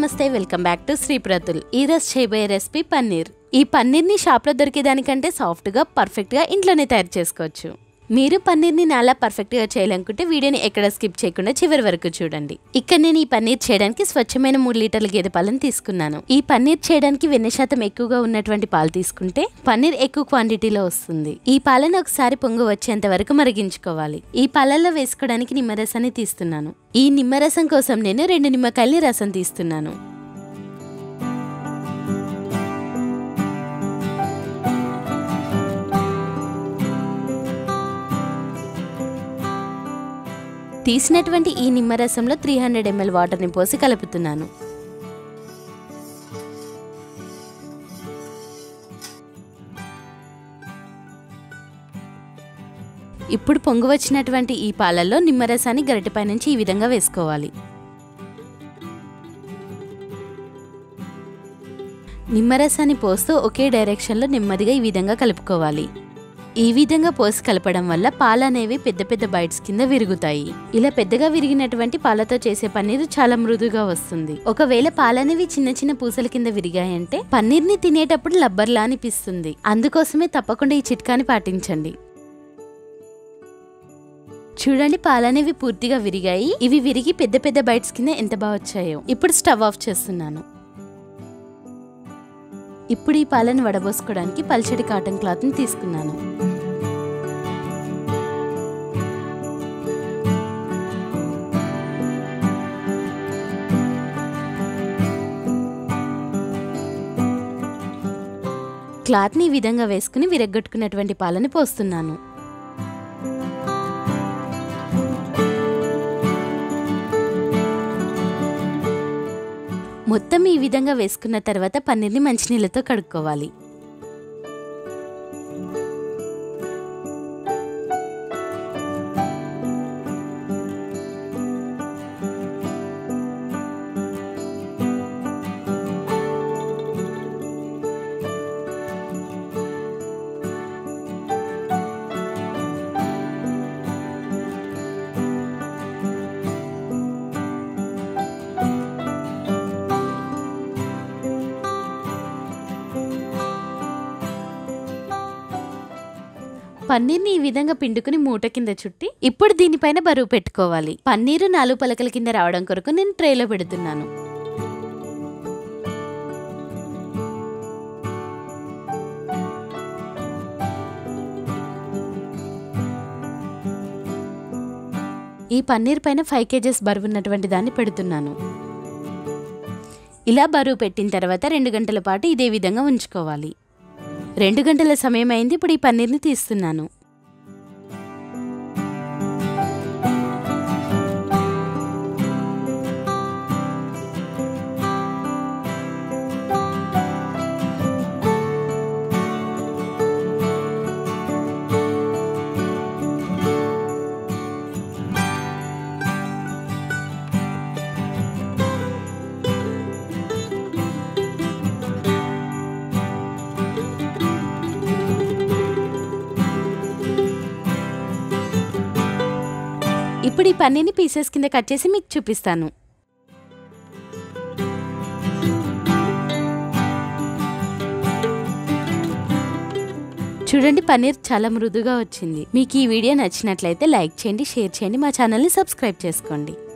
నమస్తే welcome back to శ్రీప్రతుల్ ఈ రోజు చేయబోయే రెసిపీ పన్నీర్ ఈ పన్నీర్ని షాప్లో దొరికేదానికంటే సాఫ్ట్గా పర్ఫెక్ట్గా ఇంట్లోనే తయారు చేసుకోవచ్చు మీరు పన్నీర్ని నాలా పర్ఫెక్ట్గా చేయాలనుకుంటే వీడియోని ఎక్కడ స్కిప్ చేయకుండా చివరి వరకు చూడండి ఇక్కడ నేను ఈ పన్నీర్ చేయడానికి స్వచ్ఛమైన మూడు లీటర్ల గేదె పాలను తీసుకున్నాను ఈ పన్నీర్ చేయడానికి వెన్న శాతం ఎక్కువగా ఉన్నటువంటి పాలు తీసుకుంటే పన్నీర్ ఎక్కువ క్వాంటిటీలో వస్తుంది ఈ పాలను ఒకసారి పొంగు వచ్చేంత వరకు మరిగించుకోవాలి ఈ పాలల్లో వేసుకోవడానికి నిమ్మరసాన్ని తీస్తున్నాను ఈ నిమ్మరసం కోసం నేను రెండు నిమ్మకాయలని రసం తీస్తున్నాను తీసినటువంటి ఈ నిమ్మరసంలో త్రీ హండ్రెడ్ ఎంఎల్ వాటర్ని పోసి కలుపుతున్నాను ఇప్పుడు పొంగు వచ్చినటువంటి ఈ పాలల్లో నిమ్మరసాన్ని గరిటెపై నుంచి ఈ విధంగా వేసుకోవాలి నిమ్మరసాన్ని పోస్తూ ఒకే డైరెక్షన్లో నెమ్మదిగా ఈ విధంగా కలుపుకోవాలి ఈ విధంగా పోసి కలపడం వల్ల పాలు అనేవి పెద్ద పెద్ద బైట్స్ కింద విరుగుతాయి ఇలా పెద్దగా విరిగినటువంటి పాలతో చేసే పన్నీరు చాలా మృదుగా వస్తుంది ఒకవేళ పాలనేవి చిన్న చిన్న పూసల కింద విరిగాయంటే పన్నీర్ని తినేటప్పుడు లబ్బర్లా అనిపిస్తుంది అందుకోసమే తప్పకుండా ఈ చిట్కాని పాటించండి చూడండి పాలనేవి పూర్తిగా విరిగాయి ఇవి విరిగి పెద్ద పెద్ద బైట్స్ కింద ఎంత బాగా వచ్చాయో ఇప్పుడు స్టవ్ ఆఫ్ చేస్తున్నాను ఇప్పుడు ఈ పాలను వడబోసుకోవడానికి పల్చడి కాటన్ క్లాత్ని తీసుకున్నాను క్లాత్ని ఈ విధంగా వేసుకుని విరగ్గొట్టుకున్నటువంటి పాలని పోస్తున్నాను మొత్తం ఈ విధంగా వేసుకున్న తర్వాత పన్నీర్ని మంచినీళ్ళతో కడుక్కోవాలి పన్నీర్ని ఈ విధంగా పిండుకుని మూట కింద చుట్టి ఇప్పుడు దీనిపైన బరువు పెట్టుకోవాలి పన్నీరు నాలుగు పలకల కింద రావడం కొరకు నేను ట్రేలో పెడుతున్నాను ఈ పన్నీర్ పైన ఫైవ్ కేజెస్ బరువు ఉన్నటువంటి దాన్ని పెడుతున్నాను ఇలా బరువు పెట్టిన తర్వాత రెండు గంటల పాటు ఇదే విధంగా ఉంచుకోవాలి రెండు గంటల సమయం అయింది ఇప్పుడు ఈ పన్నీర్ని తీస్తున్నాను ఇప్పుడు ఈ పన్నీర్ని పీసెస్ కింద కట్ చేసి మీకు చూపిస్తాను చూడండి పన్నీర్ చాలా మృదుగా వచ్చింది మీకు ఈ వీడియో నచ్చినట్లయితే లైక్ చేయండి షేర్ చేయండి మా ఛానల్ని సబ్స్క్రైబ్ చేసుకోండి